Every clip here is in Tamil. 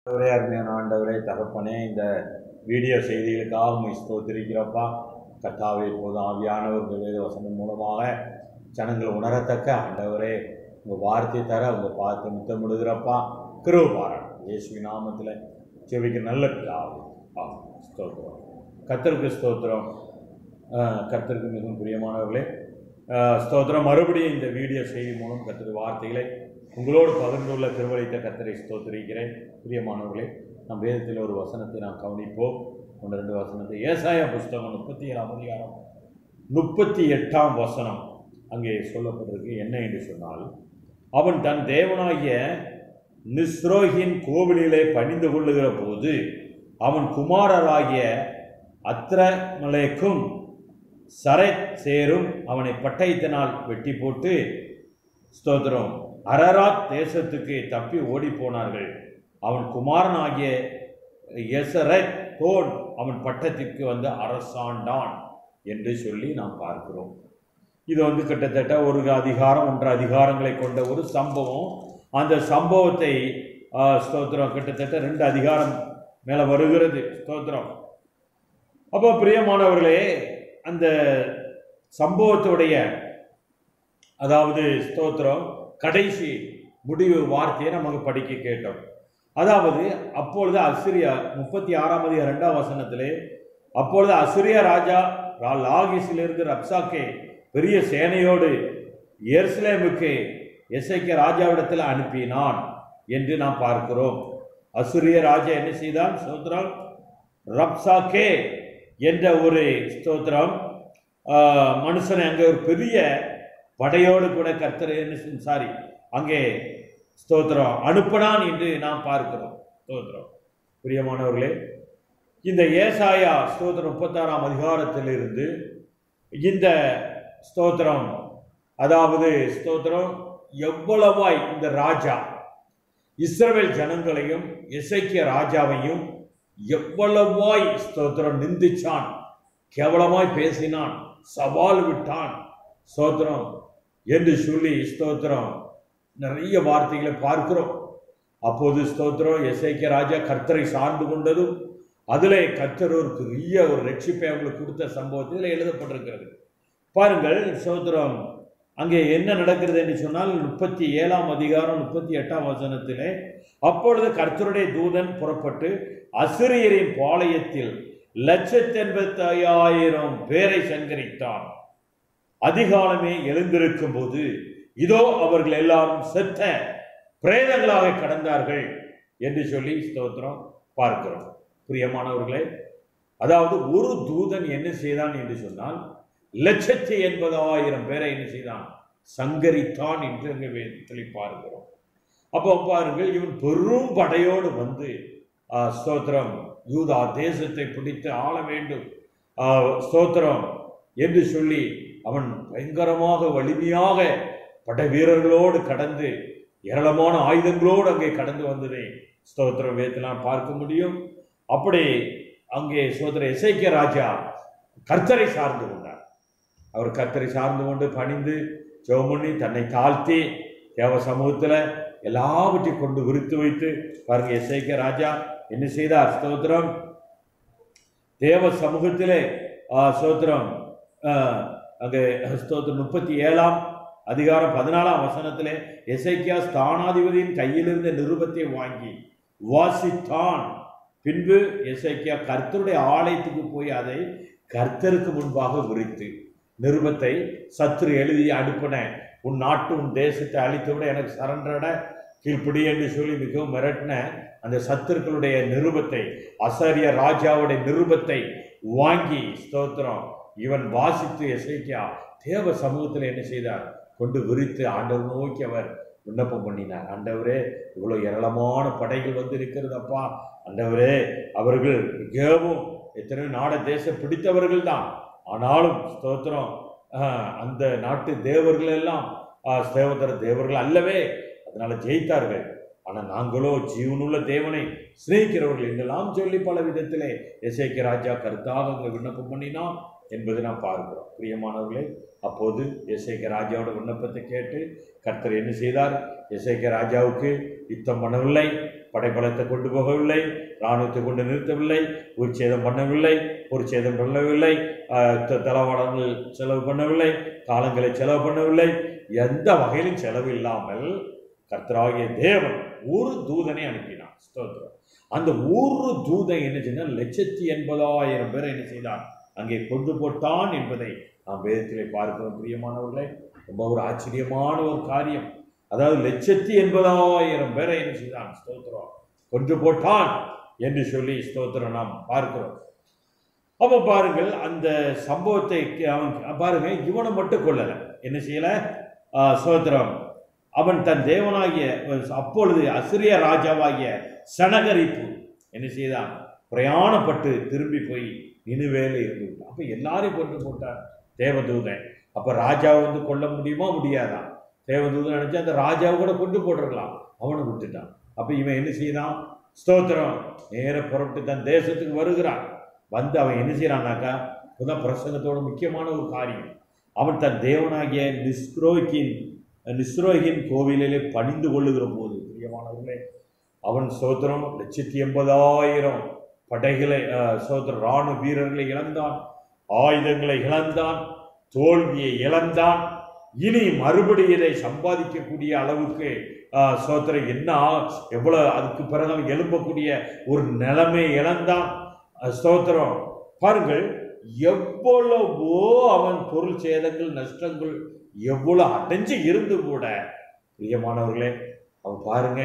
ஆண்டவரே அருமையான ஆண்டவரே தகப்பனே இந்த வீடியோ செய்திகளுக்காக உண்மை ஸ்தோத்திரிக்கிறப்பா கர்த்தாவே இப்போது ஆவியானவர் இந்த வேத வசனம் மூலமாக ஜனங்கள் உணரத்தக்க ஆண்டவரே உங்கள் வார்த்தை தர உங்கள் பார்த்து முத்தமிடுகிறப்பா கிருபாரன் இயேசுவி நாமத்தில் செவிக்க நல்ல பிதாவே ஆமாம் ஸ்தோத்திரம் கத்தருக்கு ஸ்தோத்திரம் ஆஹ், கர்த்தருக்கு மிகவும் பிரியமானவர்களே ஆஹ், ஸ்தோத்திரம் மறுபடியும் இந்த வீடியோ செய்தி மூலம் கத்திர வார்த்தைகளை உங்களோடு பகிர்ந்துள்ள திருவழித்த கத்தரை ஸ்தோத்திரிக்கிறேன் பிரியமானவர்களே நம் வேதத்தில் ஒரு வசனத்தை நாம் கவனிப்போம் ஒன்று ரெண்டு வசனத்தை ஏசாயா புஸ்தகம் முப்பத்தி ஏழாம் அதிகாரம் முப்பத்தி எட்டாம் வசனம் அங்கே சொல்லப்பட்டிருக்கு என்ன என்று சொன்னால் அவன் தன் தேவனாகிய நிஸ்ரோகின் கோவிலிலே பணிந்து கொள்ளுகிற போது அவன் குமாரராகிய அத்ரமலேக்கும் சரத் சேரும் அவனை பட்டயத்தினால் வெட்டி போட்டு ஸ்தோத்திரம் அரராத் தேசத்துக்கு தப்பி ஓடி போனார்கள் அவன் குமாரனாகிய எசரத் தோன் அவன் பட்டத்திற்கு வந்து அரசாண்டான் என்று சொல்லி நாம் பார்க்கிறோம் இது வந்து கிட்டத்தட்ட ஒரு அதிகாரம் ஒன்று அதிகாரங்களை கொண்ட ஒரு சம்பவம் அந்த சம்பவத்தை ஆ, ஸ்தோத்திரம் கிட்டத்தட்ட ரெண்டு அதிகாரம் மேலே வருகிறது ஸ்தோத்திரம் அப்போ பிரியமானவர்களே அந்த சம்பவத்துடைய அதாவது ஸ்தோத்திரம் கடைசி முடிவு வார்த்தையை நமக்கு படிக்க கேட்டோம் அதாவது அப்பொழுது அசிரியா முப்பத்தி ஆறாம் அதிகாரம் இரண்டாம் வசனத்திலே அப்பொழுது அசிரியா ராஜா ரா- லாகிஸிலிருந்து ரப்சாக்கே பெரிய சேனையோடு எருசலேமுக்கு எசைக்க ராஜாவிடத்தில் அனுப்பினான் என்று நாம் பார்க்கிறோம் அசுரிய ராஜா என்ன செய்தான் ஸ்தோத்திரம் ரப்சாக்கே என்ற ஒரு ஸ்தோத்திரம் ஆஹ், மனுஷனை அங்கே ஒரு பெரிய படையோடு கூட கர்த்தர் என்ன சாரி அங்கே ஸ்தோத்திரம் அனுப்பினான் என்று நாம் பார்க்கிறோம் ஸ்தோத்திரம் பிரியமானவர்களே இந்த ஏசாயா ஸ்தோத்திரம் முப்பத்தாறாம் அதிகாரத்திலிருந்து இந்த ஸ்தோத்திரம் அதாவது ஸ்தோத்திரம் எவ்வளவாய் இந்த ராஜா இஸ்ரவேல் ஜனங்களையும் இசைக்கிய ராஜாவையும் எவ்வளவாய் ஸ்தோத்திரம் நிந்திச்சான் கேவலமாய் பேசினான் சவால் விட்டான் ஸ்தோத்திரம் என்று சொல்லி ஸ்தோத்திரம் நிறைய வார்த்தைகளை பார்க்கிறோம் அப்போது ஸ்தோத்திரம் எசைக்கிய ராஜா கர்த்தரை சார்ந்து கொண்டதும் அதிலே கர்த்தர் ஒரு பெரிய ஒரு ரட்சிப்பை அவங்களுக்கு கொடுத்த சம்பவத்தில் எழுதப்பட்டிருக்கிறது பாருங்கள் ஸ்தோத்திரம் அங்கே என்ன நடக்கிறது என்று சொன்னால் முப்பத்தி ஏழாம் அதிகாரம் முப்பத்தி எட்டாம் வசனத்திலே அப்பொழுது கர்த்தருடைய தூதன் புறப்பட்டு அசிரியரின் பாளையத்தில் லட்சத்தி எண்பத்தி ஐயாயிரம் பேரை சங்கரித்தான் அதிகாலமே எழுந்திருக்கும் போது இதோ அவர்கள் எல்லாரும் செத்த பிரேதங்களாக கடந்தார்கள் என்று சொல்லி ஸ்தோத்திரம் பார்க்கிறோம் பிரியமானவர்களே அதாவது ஒரு தூதன் என்ன செய்தான் என்று சொன்னால் லட்சத்தி எண்பதாயிரம் பேரை என்ன செய்தான் சங்கரித்தான் என்று அங்கே வேதத்தில் பார்க்கிறோம் அப்போ பாருங்கள் இவன் பெரும் படையோடு வந்து ஆ, ஸ்தோத்திரம் யூதா தேசத்தை பிடித்து ஆள வேண்டும் ஆ, ஸ்தோத்திரம் என்று சொல்லி அவன் பயங்கரமாக வலிமையாக படை வீரர்களோடு கடந்து ஏராளமான ஆயுதங்களோடு அங்கே கடந்து வந்ததை ஸ்தோத்திரம் வேதத்தில் நாம் பார்க்க முடியும் அப்படி அங்கே சோதர இசைக்கிய ராஜா கர்த்தரை சார்ந்து கொண்டார் அவர் கர்த்தரை சார்ந்து கொண்டு பணிந்து ஜெபம் பண்ணி தன்னை தாழ்த்தி தேவ சமூகத்தில் எல்லாவற்றையும் கொண்டு விரித்து வைத்து பாருங்க இசைக்கிய ராஜா என்ன செய்தார் ஸ்தோத்திரம் தேவ சமூகத்திலே ஆ, ஸ்தோத்திரம் ஆ, அங்கே ஸ்தோத்திரம் முப்பத்தி ஏழாம் அதிகாரம் பதினாலாம் வசனத்திலே எசைக்கியா ஸ்தானாதிபதியின் கையிலிருந்த நிருபத்தை வாங்கி வாசித்தான் பின்பு எசைக்கியா கர்த்தருடைய ஆலயத்துக்கு போய் அதை கர்த்தருக்கு முன்பாக விரித்து நிருபத்தை சத்துரு எழுதி அனுப்பின உன் நாட்டு உன் தேசத்தை அழித்து விட எனக்கு சரண்டட கீழ்ப்படி என்று சொல்லி மிகவும் மிரட்டின அந்த சத்துருக்களுடைய நிருபத்தை அசரிய ராஜாவுடைய நிருபத்தை வாங்கி ஸ்தோத்திரம் இவன் வாசித்து எசைக்கியா தேவ சமூகத்தில் என்ன செய்தார் கொண்டு விரித்து ஆண்டவர் நோக்கி அவர் விண்ணப்பம் பண்ணினார் ஆண்டவரே இவ்வளோ ஏராளமான படைகள் வந்து இருக்கிறதப்பா ஆண்டவரே அவர்கள் மிகவும் எத்தனையோ நாட தேசம் பிடித்தவர்கள் தான் ஆனாலும் ஸ்தோத்திரம் ஆஹ், அந்த நாட்டு தேவர்கள் எல்லாம் ஆஹ், தேவதர தேவர்கள் அல்லவே அதனால ஜெயித்தார்கள் ஆனால் நாங்களோ ஜீவனுள்ள தேவனை சிநேகிக்கிறவர்கள் என்றெல்லாம் சொல்லி பல விதத்திலே எசேக்கிய ராஜா கருத்தாக அங்கே விண்ணப்பம் பண்ணினான் என்பதை நாம் பார்க்கிறோம் பிரியமானவர்களே அப்போது எசேக்கிய ராஜாவோட விண்ணப்பத்தை கேட்டு கர்த்தர் என்ன செய்தார் எசேக்கிய ராஜாவுக்கு யுத்தம் பண்ணவில்லை படைபலத்தை கொண்டு போகவில்லை இராணுவத்தை கொண்டு நிறுத்தவில்லை உயிர் சேதம் பண்ணவில்லை ஒரு சேதம் பண்ணவில்லை ஆஹ் த- தளவாடங்கள் செலவு பண்ணவில்லை காலங்களை செலவு பண்ணவில்லை எந்த வகையிலும் செலவு இல்லாமல் கர்த்தராகிய தேவன் ஒரு தூதனை அனுப்பினான் ஸ்தோத்திரம் அந்த ஒரு தூதன் என்ன செய்தால் லட்சத்தி எண்பதாயிரம் பேரை என்ன செய்தான் அங்கே கொண்டு போட்டான் என்பதை நாம் வேதத்திலே பார்க்கிறோம் பிரியமானவர்களே ரொம்ப ஒரு ஆச்சரியமான ஒரு காரியம் அதாவது லட்சத்தி எண்பதாயிரம் பேரை என்ன செய்தான் ஸ்தோத்திரம் கொன்று போட்டான் என்று சொல்லி ஸ்தோத்திரம் நாம் பார்க்கிறோம் அப்போ பாருங்கள் அந்த சம்பவத்தை அவன் பாருங்க இவனை மட்டும் கொல்லல என்ன செய்யல ஆ, ஸ்தோத்திரம் அவன் தன் தேவனாகிய அப்பொழுது அசிரிய ராஜாவாகிய சனகரிப்பு என்ன செய்தான் பிரயாணப்பட்டு திரும்பி போய் நினுவேல இருந்து விட்டான். அப்ப எல்லாரையும் கொண்டு போட்டான் தேவதூதன் அப்ப ராஜாவை வந்து கொல்ல முடியுமா முடியாதா தேவதூதன் நினைச்சு அந்த ராஜாவை கூட கொண்டு போட்டிருக்கலாம் அவனை விட்டுட்டான் அப்ப இவன் என்ன செய்தான் ஸ்தோத்திரம் நேர புறப்பட்டு தன் தேசத்துக்கு வருகிறான் வந்து அவன் என்ன செய்யறான்னாக்கா இப்போதான் பிரசங்கத்தோட முக்கியமான ஒரு காரியம் அவன் தன் தேவனாகிய நிஸ்ரோகின் நிஸ்ரோகின் கோவிலிலே பணிந்து கொள்ளுகிற போது பிரியமானவர்களே அவன் சோத்திரம் லட்சத்தி எண்பதாயிரம் படைகளை அஹ், சோத்திரம் ராணுவ வீரர்களை இழந்தான் ஆயுதங்களை இழந்தான் தோல்வியை இழந்தான் இனி மறுபடியும் இதை சம்பாதிக்கக்கூடிய அளவுக்கு ஆஹ், சோத்திரம் என்ன ஆ- எவ்வளவு அதுக்கு பிறகு அவன் எழும்பக்கூடிய ஒரு நிலைமை இழந்தான் அஹ், ஸ்தோத்திரம் பாருங்கள் எவ்வளவோ அவன் பொருள் சேதங்கள் நஷ்டங்கள் எவ்வளவு அடைஞ்சு இருந்து கூட பிரியமானவர்களே அவன் பாருங்க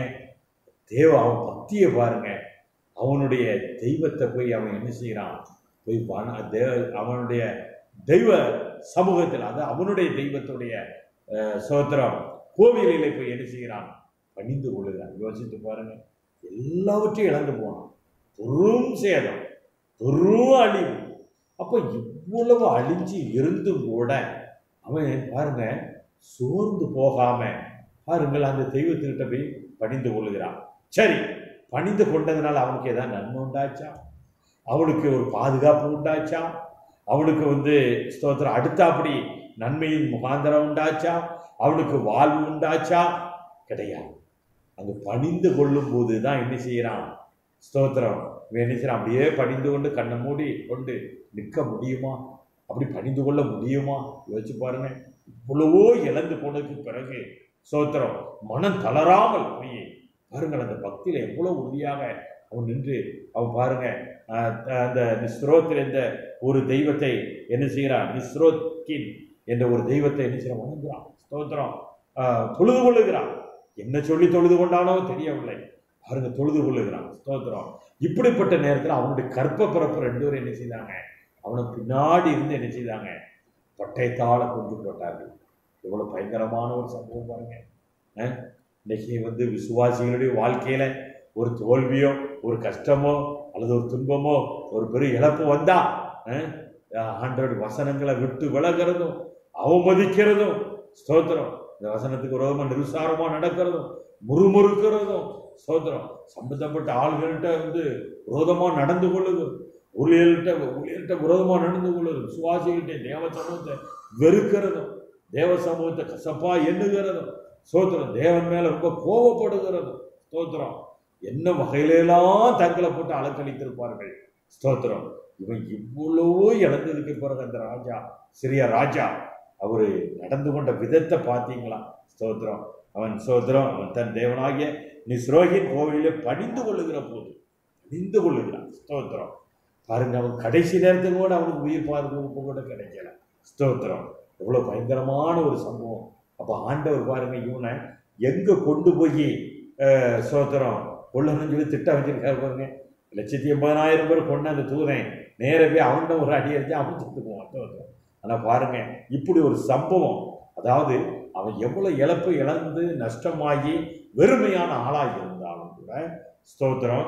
தேவ அவன் பக்தியை பாருங்க அவனுடைய தெய்வத்தை போய் அவன் என்ன செய்கிறான் போய் வண தேவ அவனுடைய தெய்வ சமூகத்தில் அது அவனுடைய தெய்வத்துடைய அஹ், ஸ்தோத்திரம் கோவிலிலே போய் என்ன செய்கிறான் பணிந்து கொள்ளுகிறான் யோசித்து பாருங்க எல்லாவற்றையும் இழந்து போனான் பெரும் சேதம் பெரும் அழிவு அப்போ இவ்வளவு அழிஞ்சு இருந்தும் கூட அவன் பாருங்க சோர்ந்து போகாம பாருங்கள் அந்த தெய்வத்துக்கிட்ட போய் பணிந்து கொள்ளுகிறான் சரி பணிந்து கொண்டதுனால அவனுக்கு ஏதாவது நன்மை உண்டாச்சா அவனுக்கு ஒரு பாதுகாப்பு உண்டாச்சா அவனுக்கு வந்து ஸ்தோத்திரம் அடுத்தாப்படி நன்மையின் முகாந்திரம் உண்டாச்சா அவனுக்கு வாழ்வு உண்டாச்சா கிடையாது அங்கு பணிந்து கொள்ளும் போது தான் என்ன செய்யறான் ஸ்தோத்திரம் இவன் என்ன செய்யறான் அப்படியே பணிந்து கொண்டு கண்ணை மூடி கொண்டு நிற்க முடியுமா அப்படி பணிந்து கொள்ள முடியுமா யோசிச்சு பாருங்க இவ்வளவோ இழந்து போனதுக்கு பிறகு ஸ்தோத்திரம் மனம் தளராமல் போய் பாருங்கள் அந்த பக்தியில எவ்வளவு உறுதியாக அவன் நின்று அவன் பாருங்க அஹ், அந்த நிஸ்ரோத்தில் என்ற ஒரு தெய்வத்தை என்ன செய்கிறான் நிஸ்ரோக்கின் என்ற ஒரு தெய்வத்தை என்ன செய்யறான் வணங்குறான் ஸ்தோத்திரம் அஹ், தொழுது கொள்ளுகிறான் என்ன சொல்லி தொழுது கொண்டானோ தெரியவில்லை பாருங்க தொழுது கொள்ளுகிறான் ஸ்தோத்திரம் இப்படிப்பட்ட நேரத்தில் அவனுடைய கற்ப பிறப்பு ரெண்டு பேரும் என்ன செய்தாங்க அவனை பின்னாடி இருந்து என்ன செய்தாங்க பட்டயத்தால கொண்டு போட்டார்கள் எவ்வளவு பயங்கரமான ஒரு சம்பவம் பாருங்க அஹ், இன்னைக்கு வந்து விசுவாசிகளுடைய வாழ்க்கையில ஒரு தோல்வியோ ஒரு கஷ்டமோ அல்லது ஒரு துன்பமோ ஒரு பெரிய இழப்பு வந்தா அஹ், ஆண்டவருடைய வசனங்களை விட்டு விலகிறதும் அவமதிக்கிறதும் ஸ்தோத்திரம் இந்த வசனத்துக்கு விரோதமா நிருசாரமா நடக்கிறதும் முறுமுறுக்கிறதும் ஸ்தோத்திரம் சம்பந்தப்பட்ட ஆள்கள்கிட்ட வந்து விரோதமா நடந்து கொள்ளுது ஊழியர்கிட்ட ஊழியர்கிட்ட விரோதமா நடந்து கொள்ளுது சுவாசிகிட்ட தேவ சமூகத்தை வெறுக்கிறதும் தேவ சமூகத்தை கசப்பா எண்ணுகிறதும் ஸ்தோத்திரம் தேவன் மேல ரொம்ப கோபப்படுகிறதும் ஸ்தோத்திரம் என்ன வகையிலெல்லாம் தங்களை போட்டு அலக்களித்திருப்பார்கள் ஸ்தோத்திரம் இவன் இவ்வளவோ இழந்ததுக்கு பிறகு அந்த ராஜா சிறிய ராஜா அவரு நடந்து கொண்ட விதத்தை பார்த்தீங்களா ஸ்தோத்திரம் அவன் ஸ்தோத்திரம் அவன் தன் தேவனாகிய நிஸ்ரோகின் கோவிலே பணிந்து கொள்ளுகிற போது பணிந்து கொள்ளுகிறான் ஸ்தோத்திரம் பாருங்க அவன் கடைசி நேரத்துக்கு கூட அவனுக்கு உயிர் பாதுகாப்பு கூட கிடைக்கல ஸ்தோத்திரம் எவ்வளவு பயங்கரமான ஒரு சம்பவம் அப்ப ஆண்டவர் பாருங்க இவனை எங்க கொண்டு போய் அஹ், ஸ்தோத்திரம் கொள்ளணும்னு சொல்லி திட்டம் வச்சிருக்காரு பாருங்க லட்சத்தி எண்பதாயிரம் பேர் கொண்ட அந்த தூதன் நேர போய் அவன்கிட்ட ஒரு அடி அடிச்சு அவன் செத்து போவான் ஸ்தோத்திரம் ஆனா பாருங்க இப்படி ஒரு சம்பவம் அதாவது அவன் எவ்வளவு இழப்பு இழந்து நஷ்டமாகி வெறுமையான ஆளாகி இருந்தாலும் கூட ஸ்தோத்திரம்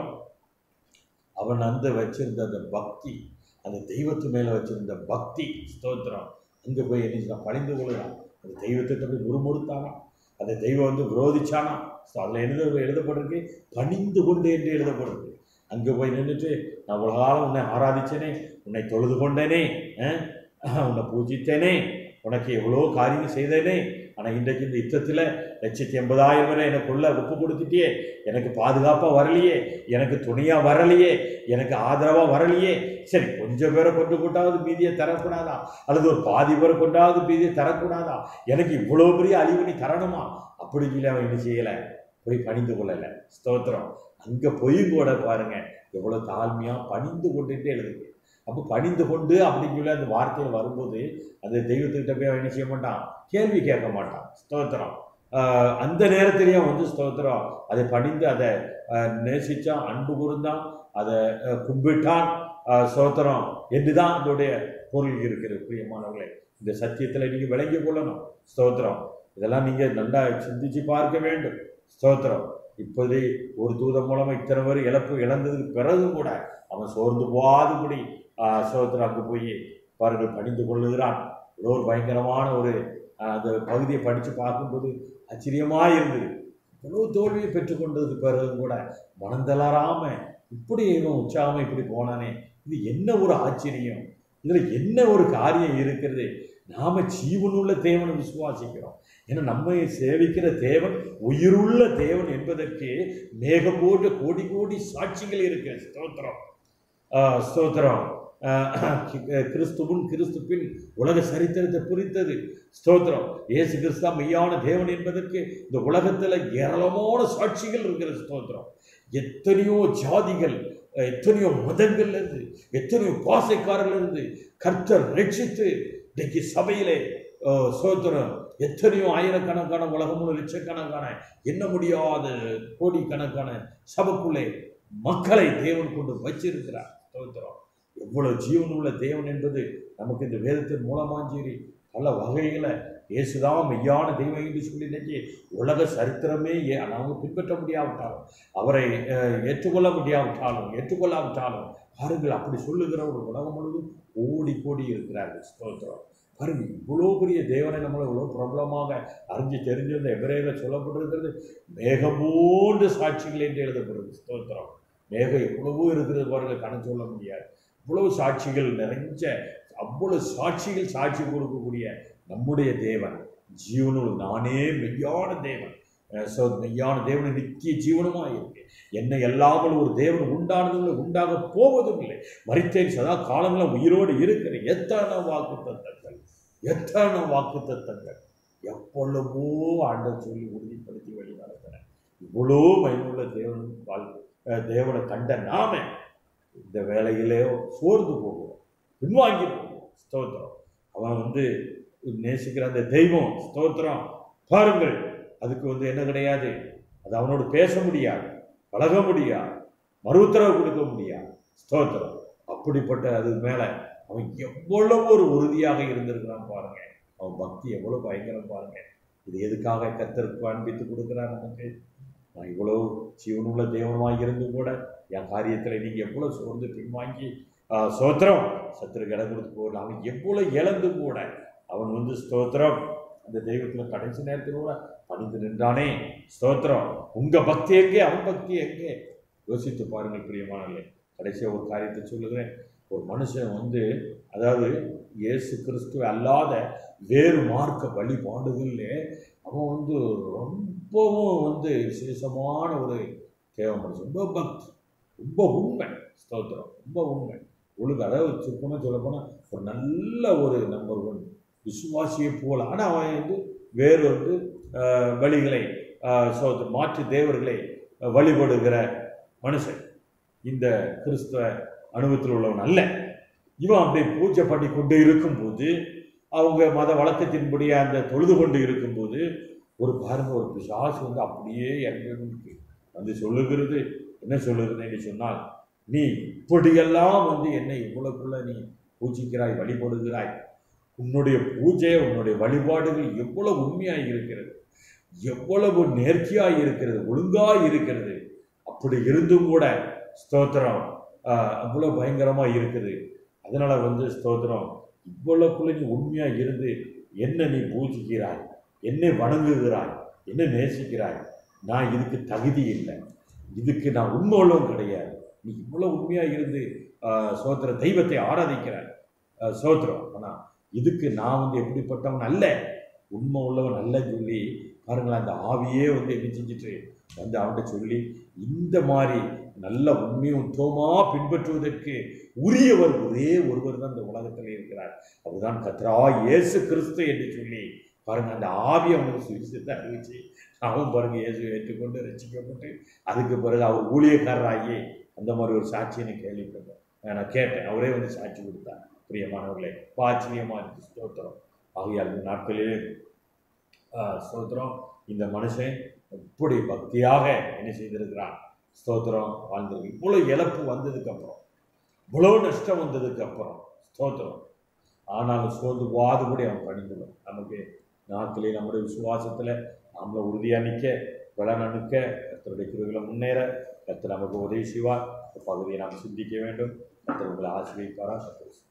அவன் அந்த வச்சிருந்த அந்த பக்தி அந்த தெய்வத்து மேல வச்சிருந்த பக்தி ஸ்தோத்திரம் அங்க போய் என்ன செய்தான்? பணிந்து கொள்கிறான் அந்த தெய்வத்தை போய் முறுமுறுத்தானா அந்த தெய்வம் வந்து விரோதிச்சானா ஸோ அதில் எழுத எழுதப்பட்டிருக்கு பணிந்து கொண்டு என்று எழுதப்பட்டிருக்கு அங்கே போய் நின்றுட்டு நான் உலகாலம் உன்னை ஆராதிச்சேனே உன்னை தொழுது கொண்டேனே அஹ், உன்னை பூஜித்தேனே உனக்கு எவ்வளோ காரியம் செய்தேனே ஆனா இன்றைக்கு இந்த யுத்தத்துல லட்சத்தி எண்பதாயிரம் வரை எனக்குள்ள ஒப்பு கொடுத்துட்டியே எனக்கு பாதுகாப்பா வரலையே எனக்கு துணையா வரலையே எனக்கு ஆதரவா வரலையே சரி கொஞ்சம் பேரை கொண்டு கொண்டாவது மீதியை தரக்கூடாதா அல்லது ஒரு பாதி பேரை கொண்டாவது மீதியை தரக்கூடாதா எனக்கு இவ்வளவு பெரிய அழிவு நீ தரணுமா அப்படி சொல்லி அவன் என்ன செய்யல போய் பணிந்து கொள்ளல ஸ்தோத்திரம் அங்க போயும் கூட பாருங்க எவ்வளவு தாழ்மையா பணிந்து கொண்டுட்டே எழுதுது அப்போ பணிந்து கொண்டு அப்படின்னு சொல்லி அந்த வார்த்தையில் வரும்போது அந்த தெய்வத்துக்கிட்ட போய் அவன் என்ன செய்ய மாட்டான் கேள்வி கேட்க மாட்டான் ஸ்தோத்திரம் ஆஹ் அந்த நேரத்திலேயும் வந்து ஸ்தோத்திரம் அதை பணிந்து அதை ஆஹ் நேசிச்சான் அன்பு கூர்ந்தான் அதை ஆஹ் கும்பிட்டான் ஆஹ் ஸ்தோத்திரம் என்றுதான் அதோடைய பொருள் இருக்கிறது பிரியமானவர்களே இந்த சத்தியத்தில் நீங்க விளங்கி கொள்ளணும் ஸ்தோத்திரம் இதெல்லாம் நீங்க நல்லா சிந்திச்சு பார்க்க வேண்டும் ஸ்தோத்திரம் இப்போதே ஒரு தூதன் மூலமா இத்தனை பேர் இழப்பு இழந்ததுக்கு பிறகு கூட அவன் சோர்ந்து போகாதபடி ஆஹ் ஸ்தோத்திரம் அங்கு போய் பாருங்கள் பணிந்து கொள்ளுகிறான் ஏதோ ஒரு பயங்கரமான ஒரு ஆஹ் அந்த பகுதியை படித்து பார்க்கும்போது ஆச்சரியமாக இருந்தது இவ்வளவு தோல்வியை பெற்றுக்கொண்டதுக்கு பிறகு கூட மனந்தளராம இப்படி இவன் உற்சாகமா இப்படி போனானே இது என்ன ஒரு ஆச்சரியம் இதுல என்ன ஒரு காரியம் இருக்கிறது நாம ஜீவனுள்ள தேவனை விசுவாசிக்கிறோம் ஏன்னா நம்மை சேவிக்கிற தேவன் உயிருள்ள தேவன் என்பதற்கு மேகம் போன்ற கோடி கோடி சாட்சிகள் இருக்கு ஸ்தோத்திரம் ஆஹ் ஸ்தோத்திரம் ஆஹ் கிறிஸ்துவும் கிறிஸ்துவின் உலக சரித்திரத்தை குறித்தது ஸ்தோத்திரம் இயேசு கிறிஸ்தா மெய்யான தேவன் என்பதற்கு இந்த உலகத்துல ஏராளமான சாட்சிகள் இருக்கிறது ஸ்தோத்திரம் எத்தனையோ ஜாதிகள் அஹ் எத்தனையோ மதங்கள்ல இருந்து எத்தனையோ பாசைக்காரர்ல இருந்து கர்த்தர் ரட்சித்து இன்னைக்கு சபையிலே அஹ், ஸ்தோத்திரம் எத்தனையோ ஆயிரக்கணக்கான உலகம் முழு லட்சக்கணக்கான எண்ண முடியாத கோடிக்கணக்கான சபைக்குள்ளே மக்களை தேவன் கொண்டு வச்சிருக்கிறார் ஸ்தோத்திரம் எவ்வளவு ஜீவனுள்ள தேவன் என்பது நமக்கு இந்த வேதத்தின் மூலமாஞ்சேரி பல வகையில இயேசுதான் மெய்யான தெய்வம் என்று சொல்லி இன்னைக்கு உலக சரித்திரமே ஏ நாம பின்பற்ற முடியாவிட்டாலும் அவரை அஹ், ஏற்றுக்கொள்ள முடியாவிட்டாலும் ஏற்றுக்கொள்ளாவிட்டாலும் பாருங்கள் அப்படி சொல்லுகிற ஒரு உலகம் முழுவதும் ஓடி கோடி இருக்கிறார்கள் ஸ்தோத்திரம் பாருங்க இவ்வளோ பெரிய தேவனை நம்மளை இவ்வளோ பிரபலமாக அறிஞ்சு தெரிஞ்சிருந்த எவரேக சொல்லப்பட்டிருக்கிறது மேகமோன்று சாட்சிகள் என்று எழுதப்படுது ஸ்தோத்திரம் மேகம் எவ்வளவோ இருக்கிறது பாருங்க கணக்கு சொல்ல முடியாது இவ்வளவு சாட்சிகள் நிறைஞ்ச அவ்வளவு சாட்சிகள் சாட்சி கொடுக்கக்கூடிய நம்முடைய தேவன் ஜீவனுள் நானே மெய்யான தேவன் அஹ் so மெய்யான தேவன் நித்திய ஜீவனுமாக இருக்கு என்னை எல்லாமல் ஒரு தேவன் உண்டானதும் இல்லை உண்டாக போவதும் இல்லை மறித்தேன் சதா காலங்களும் உயிரோடு இருக்கிற எத்தனை வாக்கு தத்தங்கள் எத்தனை வாக்கு தத்தங்கள் எப்பொழுதோ ஆண்டவர் சொல்லி உறுதிப்படுத்தி வழி நடத்தின இவ்வளோ பயனுள்ள தேவன் வாழ் அஹ் தேவனை கண்ட நாம இந்த வேலையிலே சோர்ந்து போவோம் பின்வாங்கி போவோம் ஸ்தோத்திரம் அவன் வந்து நேசிக்கிற அந்த தெய்வம் ஸ்தோத்திரம் பாருங்கள் அதுக்கு வந்து என்ன கிடையாது அது அவனோடு பேச முடியாது பழக முடியாது மறு உத்தரவு கொடுக்க முடியாது ஸ்தோத்திரம் அப்படிப்பட்ட அது மேல அவன் எவ்வளவு ஒரு உறுதியாக இருந்திருக்கிறான் பாருங்க அவன் பக்தி எவ்வளவு பயங்கரம் பாருங்க இது எதுக்காக கத்தருக்கு அன்பித்து கொடுக்கிறார் நமக்கு நான் இவ்வளவு ஜீவனுள்ள தேவனமாக இருந்தும் கூட என் காரியத்தில் நீங்க எவ்வளவு சோர்ந்து பின்வாங்கி ஆஹ், ஸ்தோத்திரம் சத்துரு இடம் கொடுத்து போகல அவன் எவ்வளவு இழந்தும் கூட அவன் வந்து ஸ்தோத்திரம் அந்த தெய்வத்துல கடைசி நேரத்தில் கூட பணிந்து நின்றானே ஸ்தோத்திரம் உங்க பக்தி எங்கே அவன் பக்தி எங்கே யோசித்து பாருங்கள் பிரியமானங்களே கடைசியா ஒரு காரியத்தை சொல்லுகிறேன் ஒரு மனுஷன் வந்து அதாவது இயேசு கிறிஸ்துவ அல்லாத வேறு மார்க்க வழிபாடுகளில் அவன் வந்து ரொம்பவும் வந்து விசேஷமான ஒரு தேவ மனுஷன் ரொம்ப பக்தி ரொம்ப உண்மை ஸ்தோத்திரம் ரொம்ப உண்மை ஒழுங்கு அதாவது சுத்தமாக சொல்ல போனால் ஒரு நல்ல ஒரு நம்பர் ஒன் விசுவாசியை போல ஆனால் அவன் வந்து வேறு வந்து ஆஹ், வழிகளை ஆஹ், ஸ்தோத்திரம், மாற்று தேவர்களை ஆஹ், வழிபடுகிற மனுஷன் இந்த கிறிஸ்துவ அனுபவத்தில் உள்ளவன் அல்ல இவன் அப்படியே பூஜை பண்ணி கொண்டு இருக்கும்போது அவங்க மத வழக்கத்தின்படி அந்த தொழுது கொண்டு இருக்கும்போது ஒரு பாருங்க ஒரு பிசாசு வந்து அப்படியே இறங்கி வந்து சொல்லுகிறது என்ன சொல்லுகிறது என்று சொன்னால் நீ இப்படியெல்லாம் வந்து என்னை இவ்வளவுக்குள்ள நீ பூஜிக்கிறாய் வழிபடுகிறாய் உன்னுடைய பூஜை உன்னுடைய வழிபாடுகள் எவ்வளவு உண்மையாய் இருக்கிறது எவ்வளவு நேர்த்தியாய் இருக்கிறது ஒழுங்காய் இருக்கிறது அப்படி இருந்தும் கூட ஸ்தோத்திரம் ஆஹ், அவ்வளவு பயங்கரமா இருக்குது அதனால வந்து ஸ்தோத்திரம் இவ்வளவுக்குள்ள நீ உண்மையா இருந்து என்ன நீ பூஜிக்கிறாய் என்னை வணங்குகிறாய் என்ன நேசிக்கிறாய் நான் இதுக்கு தகுதி இல்லை இதுக்கு நான் உண்மை உள்ளவன் கிடையாது நீ இவ்வளவு உண்மையா இருந்து ஆஹ், ஸ்தோத்திர தெய்வத்தை ஆராதிக்கிறாய் ஆஹ், ஸ்தோத்திரம் ஆனா இதுக்கு நான் வந்து எப்படிப்பட்டவன் அல்ல உண்மை உள்ளவன் நல்ல சொல்லி பாருங்களேன் அந்த ஆவியே வந்து என்ன செஞ்சுட்டு வந்து அவன்கிட்ட சொல்லி இந்த மாதிரி நல்ல உண்மையும் உத்தமா பின்பற்றுவதற்கு உரியவர் ஒரே ஒருவர் தான் இந்த உலகத்தில் இருக்கிறார் அவர்தான் கத்ரா இயேசு கிறிஸ்து என்று சொல்லி பாருங்க அந்த ஆவி அவனுக்கு சுவிசேஷத்தை அறிவிச்சு அவன் பாருங்க இயேசு ஏற்றுக்கொண்டு ரசிக்கப்பட்டு அதுக்கு பிறகு அவர் ஊழியக்காரராகி அந்த மாதிரி ஒரு சாட்சியை கேள்விப்பட்டேன் நான் கேட்டேன் அவரே வந்து சாட்சி கொடுத்தார் பிரியமானவர்களே பாச்சிரியமா இருக்கு ஸ்தோத்திரம் ஆகையால் இந்த நாட்களிலே ஆஹ், ஸ்தோத்திரம் இந்த மனுஷன் இப்படி பக்தியாக என்ன செய்திருக்கிறான் ஸ்தோத்திரம் வாழ்ந்திருக்கு இவ்வளோ இழப்பு வந்ததுக்கு அப்புறம் இவ்வளவு நஷ்டம் வந்ததுக்கு அப்புறம் ஸ்தோத்திரம் ஆனாலும் சோர்ந்து வாதுபடி அவன் பணிந்துடும் நமக்கு நாட்களே நம்முடைய விசுவாசத்தில் நம்மளை உறுதியாக நிற்க பலன் அணுக்க கர்த்தருடைய கிருவிகளை முன்னேற கர்த்தர் நமக்கு உதவி செய்வார் இந்த பகுதியை நாம் சிந்திக்க வேண்டும் கர்த்தர் உங்களை ஆசிரியப்பாரா கர்த்தர்